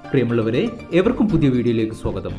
പ്രിയമുള്ളവരെ ഏവർക്കും പുതിയ വീഡിയോയിലേക്ക് സ്വാഗതം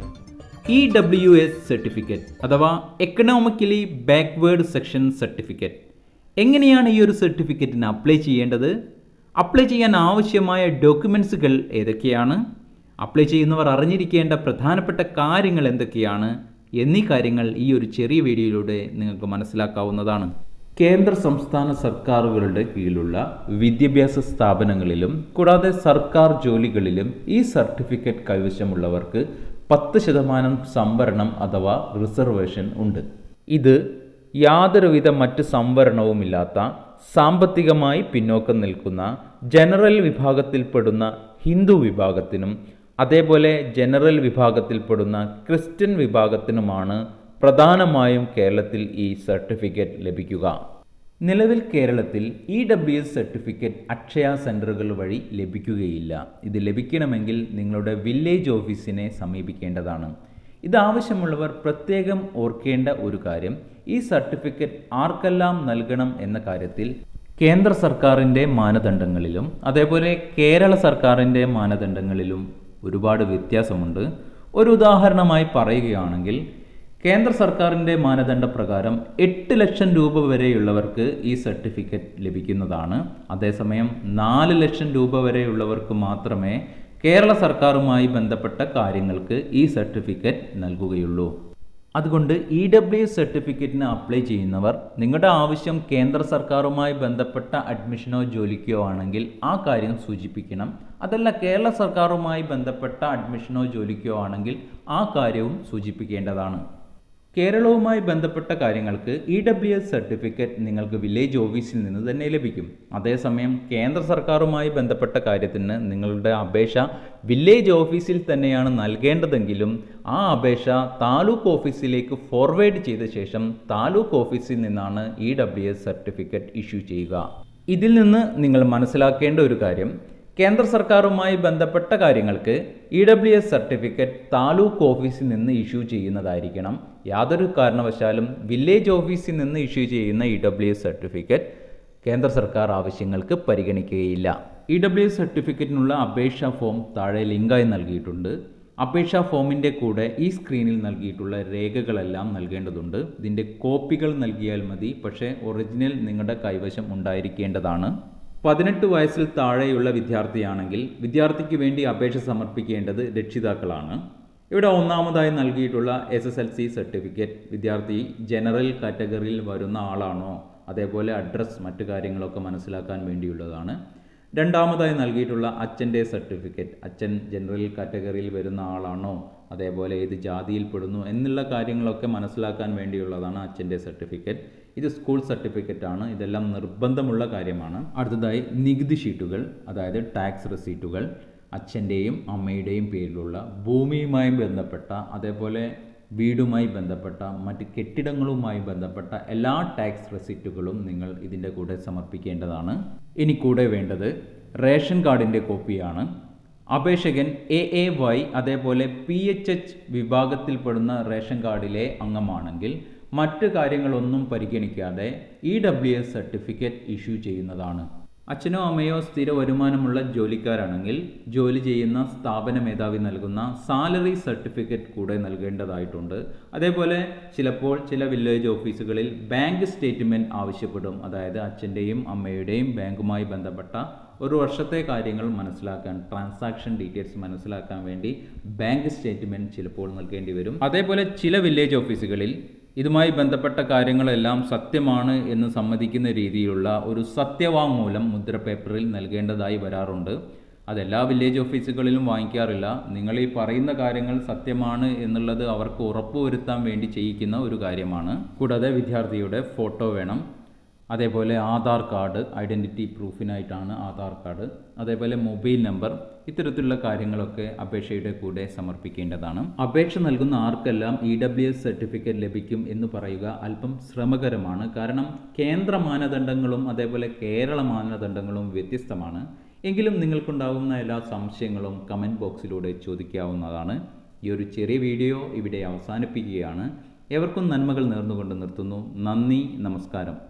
ഇ ഡബ്ല്യു എസ് സർട്ടിഫിക്കറ്റ് അഥവാ എക്കണോമിക്കലി ബാക്ക്വേർഡ് സെക്ഷൻ സർട്ടിഫിക്കറ്റ് എങ്ങനെയാണ് ഈ ഒരു സർട്ടിഫിക്കറ്റിന് അപ്ലൈ ചെയ്യേണ്ടത് അപ്ലൈ ചെയ്യാൻ ആവശ്യമായ ഡോക്യുമെൻസുകൾ ഏതൊക്കെയാണ് അപ്ലൈ ചെയ്യുന്നവർ അറിഞ്ഞിരിക്കേണ്ട പ്രധാനപ്പെട്ട കാര്യങ്ങൾ എന്തൊക്കെയാണ് എന്നീ കാര്യങ്ങൾ ഈ ഒരു ചെറിയ വീഡിയോയിലൂടെ നിങ്ങൾക്ക് മനസ്സിലാക്കാവുന്നതാണ് കേന്ദ്ര സംസ്ഥാന സർക്കാരുകളുടെ കീഴിലുള്ള വിദ്യാഭ്യാസ സ്ഥാപനങ്ങളിലും കൂടാതെ സർക്കാർ ജോലികളിലും ഈ സർട്ടിഫിക്കറ്റ് കൈവശമുള്ളവർക്ക് പത്ത് ശതമാനം സംവരണം അഥവാ റിസർവേഷൻ ഉണ്ട് ഇത് യാതൊരുവിധ മറ്റ് സംവരണവുമില്ലാത്ത സാമ്പത്തികമായി പിന്നോക്കം നിൽക്കുന്ന ജനറൽ വിഭാഗത്തിൽപ്പെടുന്ന ഹിന്ദു വിഭാഗത്തിനും അതേപോലെ ജനറൽ വിഭാഗത്തിൽപ്പെടുന്ന ക്രിസ്ത്യൻ വിഭാഗത്തിനുമാണ് പ്രധാനമായും കേരളത്തിൽ ഈ സർട്ടിഫിക്കറ്റ് ലഭിക്കുക നിലവിൽ കേരളത്തിൽ E W S certificate Akshaya സെൻറ്ററുകൾ വഴി ലഭിക്കുകയില്ല ഇത് ലഭിക്കണമെങ്കിൽ നിങ്ങളുടെ വില്ലേജ് ഓഫീസിനെ സമീപിക്കേണ്ടതാണ് ഇത് ആവശ്യമുള്ളവർ പ്രത്യേകം ഓർക്കേണ്ട ഒരു കാര്യം ഈ സർട്ടിഫിക്കറ്റ് ആർക്കെല്ലാം നൽകണം എന്ന കാര്യത്തിൽ കേന്ദ്ര സർക്കാരിൻ്റെ മാനദണ്ഡങ്ങളിലും അതേപോലെ കേരള സർക്കാരിൻ്റെ മാനദണ്ഡങ്ങളിലും ഒരുപാട് വ്യത്യാസമുണ്ട് ഒരു ഉദാഹരണമായി പറയുകയാണെങ്കിൽ കേന്ദ്ര സർക്കാരിൻ്റെ മാനദണ്ഡ പ്രകാരം എട്ട് ലക്ഷം രൂപ വരെയുള്ളവർക്ക് ഈ സർട്ടിഫിക്കറ്റ് ലഭിക്കുന്നതാണ് അതേസമയം നാല് ലക്ഷം രൂപ വരെയുള്ളവർക്ക് മാത്രമേ കേരള സർക്കാരുമായി ബന്ധപ്പെട്ട കാര്യങ്ങൾക്ക് ഈ സർട്ടിഫിക്കറ്റ് നൽകുകയുള്ളൂ അതുകൊണ്ട് ഇ ഡബ്ല്യു എസ് സർട്ടിഫിക്കറ്റിന് അപ്ലൈ ചെയ്യുന്നവർ നിങ്ങളുടെ ആവശ്യം കേന്ദ്ര സർക്കാരുമായി ബന്ധപ്പെട്ട അഡ്മിഷനോ ജോലിക്കോ ആണെങ്കിൽ ആ കാര്യം സൂചിപ്പിക്കണം അതല്ല കേരള സർക്കാരുമായി ബന്ധപ്പെട്ട അഡ്മിഷനോ ജോലിക്കോ ആണെങ്കിൽ ആ കാര്യവും സൂചിപ്പിക്കേണ്ടതാണ് കേരളവുമായി ബന്ധപ്പെട്ട കാര്യങ്ങൾക്ക് ഇ ഡബ്ല്യു എസ് സർട്ടിഫിക്കറ്റ് നിങ്ങൾക്ക് വില്ലേജ് ഓഫീസിൽ നിന്ന് തന്നെ ലഭിക്കും അതേസമയം കേന്ദ്ര സർക്കാരുമായി ബന്ധപ്പെട്ട കാര്യത്തിന് നിങ്ങളുടെ അപേക്ഷ വില്ലേജ് ഓഫീസിൽ തന്നെയാണ് നൽകേണ്ടതെങ്കിലും ആ അപേക്ഷ താലൂക്ക് ഓഫീസിലേക്ക് ഫോർവേഡ് ചെയ്ത ശേഷം താലൂക്ക് ഓഫീസിൽ നിന്നാണ് E W S certificate issue ചെയ്യുക ഇതിൽ നിന്ന് നിങ്ങൾ മനസ്സിലാക്കേണ്ട ഒരു കാര്യം കേന്ദ്ര സർക്കാരുമായി ബന്ധപ്പെട്ട കാര്യങ്ങൾക്ക് E W S certificate taluk ഓഫീസിൽ നിന്ന് ഇഷ്യൂ ചെയ്യുന്നതായിരിക്കണം യാതൊരു കാരണവശാലും വില്ലേജ് ഓഫീസിൽ നിന്ന് ഇഷ്യൂ ചെയ്യുന്ന ഇ ഡബ്ല്യു എസ് സർട്ടിഫിക്കറ്റ് കേന്ദ്ര സർക്കാർ ആവശ്യങ്ങൾക്ക് പരിഗണിക്കുകയില്ല ഇ ഡബ്ല്യു എസ് സർട്ടിഫിക്കറ്റിനുള്ള അപേക്ഷാ ഫോം താഴെ ലിങ്കായി നൽകിയിട്ടുണ്ട് അപേക്ഷാ ഫോമിൻ്റെ കൂടെ ഈ സ്ക്രീനിൽ നൽകിയിട്ടുള്ള രേഖകളെല്ലാം നൽകേണ്ടതുണ്ട് ഇതിൻ്റെ കോപ്പികൾ നൽകിയാൽ മതി പക്ഷേ ഒറിജിനൽ നിങ്ങളുടെ കൈവശം ഉണ്ടായിരിക്കേണ്ടതാണ് പതിനെട്ട് വയസ്സിൽ താഴെയുള്ള വിദ്യാർത്ഥിയാണെങ്കിൽ വിദ്യാർത്ഥിക്ക് വേണ്ടി അപേക്ഷ സമർപ്പിക്കേണ്ടത് രക്ഷിതാക്കളാണ് ഇവിടെ ഒന്നാമതായി നൽകിയിട്ടുള്ള S S L C certificate വിദ്യാർത്ഥി ജനറൽ കാറ്റഗറിയിൽ വരുന്ന ആളാണോ അതേപോലെ അഡ്രസ്സ് മറ്റു കാര്യങ്ങളൊക്കെ മനസ്സിലാക്കാൻ വേണ്ടിയുള്ളതാണ് രണ്ടാമതായി നൽകിയിട്ടുള്ള അച്ഛൻ്റെ സർട്ടിഫിക്കറ്റ് അച്ഛൻ ജനറൽ കാറ്റഗറിയിൽ വരുന്ന ആളാണോ അതേപോലെ ഏത് ജാതിയിൽ പെടുന്നു എന്നുള്ള കാര്യങ്ങളൊക്കെ മനസ്സിലാക്കാൻ വേണ്ടിയുള്ളതാണ് അച്ഛൻ്റെ സർട്ടിഫിക്കറ്റ് ഇത് സ്കൂൾ സർട്ടിഫിക്കറ്റ് ആണ് ഇതെല്ലാം നിർബന്ധമുള്ള കാര്യമാണ് അടുത്തതായി നികുതി ഷീറ്റുകൾ അതായത് ടാക്സ് റെസീറ്റുകൾ അച്ഛൻ്റെയും അമ്മയുടെയും പേരിലുള്ള ഭൂമിയുമായി ബന്ധപ്പെട്ട അതേപോലെ വീടുമായി ബന്ധപ്പെട്ട മറ്റ് കെട്ടിടങ്ങളുമായി ബന്ധപ്പെട്ട എല്ലാ ടാക്സ് റെസിപ്റ്റുകളും നിങ്ങൾ ഇതിൻ്റെ കൂടെ സമർപ്പിക്കേണ്ടതാണ് ഇനി കൂടെ വേണ്ടത് റേഷൻ കാർഡിൻ്റെ കോപ്പിയാണ് അപേക്ഷകൻ എ എ വൈ അതേപോലെ പി എച്ച് എച്ച് വിഭാഗത്തിൽപ്പെടുന്ന റേഷൻ കാർഡിലെ അംഗമാണെങ്കിൽ മറ്റ് കാര്യങ്ങളൊന്നും പരിഗണിക്കാതെ E W S certificate issue ചെയ്യുന്നതാണ് അച്ഛനോ അമ്മയോ സ്ഥിര വരുമാനമുള്ള ജോലിക്കാരാണെങ്കിൽ ജോലി ചെയ്യുന്ന സ്ഥാപന മേധാവി നൽകുന്ന സാലറി സർട്ടിഫിക്കറ്റ് കൂടെ നൽകേണ്ടതായിട്ടുണ്ട് അതേപോലെ ചിലപ്പോൾ ചില വില്ലേജ് ഓഫീസുകളിൽ ബാങ്ക് സ്റ്റേറ്റ്മെൻറ്റ് ആവശ്യപ്പെടും അതായത് അച്ഛൻ്റെയും അമ്മയുടെയും ബാങ്കുമായി ബന്ധപ്പെട്ട ഒരു വർഷത്തെ കാര്യങ്ങൾ മനസ്സിലാക്കാൻ ട്രാൻസാക്ഷൻ ഡീറ്റെയിൽസ് മനസ്സിലാക്കാൻ വേണ്ടി ബാങ്ക് സ്റ്റേറ്റ്മെൻറ്റ് ചിലപ്പോൾ നൽകേണ്ടി വരും അതേപോലെ ചില വില്ലേജ് ഓഫീസുകളിൽ ഇതുമായി ബന്ധപ്പെട്ട കാര്യങ്ങളെല്ലാം സത്യമാണ് എന്ന് സമ്മതിക്കുന്ന രീതിയിലുള്ള ഒരു സത്യവാങ്മൂലം മുദ്രപേപ്പറിൽ നൽകേണ്ടതായി വരാറുണ്ട് അതെല്ലാ വില്ലേജ് ഓഫീസുകളിലും വാങ്ങിക്കാറില്ല നിങ്ങൾ ഈ പറയുന്ന കാര്യങ്ങൾ സത്യമാണ് എന്നുള്ളത് അവർക്ക് ഉറപ്പുവരുത്താൻ വേണ്ടി ചെയ്യിക്കുന്ന ഒരു കാര്യമാണ് കൂടാതെ വിദ്യാർത്ഥിയുടെ ഫോട്ടോ വേണം അതേപോലെ ആധാർ കാർഡ് ഐഡൻറ്റിറ്റി പ്രൂഫിനായിട്ടാണ് ആധാർ കാർഡ് അതേപോലെ മൊബൈൽ നമ്പർ ഇത്തരത്തിലുള്ള കാര്യങ്ങളൊക്കെ അപേക്ഷയുടെ കൂടെ സമർപ്പിക്കേണ്ടതാണ് അപേക്ഷ നൽകുന്ന ആർക്കെല്ലാം ഇ ഡബ്ല്യു എസ് സർട്ടിഫിക്കറ്റ് ലഭിക്കും എന്ന് പറയുക അല്പം ശ്രമകരമാണ് കാരണം കേന്ദ്ര മാനദണ്ഡങ്ങളും അതേപോലെ കേരള മാനദണ്ഡങ്ങളും വ്യത്യസ്തമാണ് എങ്കിലും നിങ്ങൾക്കുണ്ടാകുന്ന എല്ലാ സംശയങ്ങളും കമൻറ്റ് ബോക്സിലൂടെ ചോദിക്കാവുന്നതാണ് ഈ ഒരു ചെറിയ വീഡിയോ ഇവിടെ അവസാനിപ്പിക്കുകയാണ് എവർക്കും നന്മകൾ നേർന്നുകൊണ്ട് നിർത്തുന്നു നന്ദി നമസ്കാരം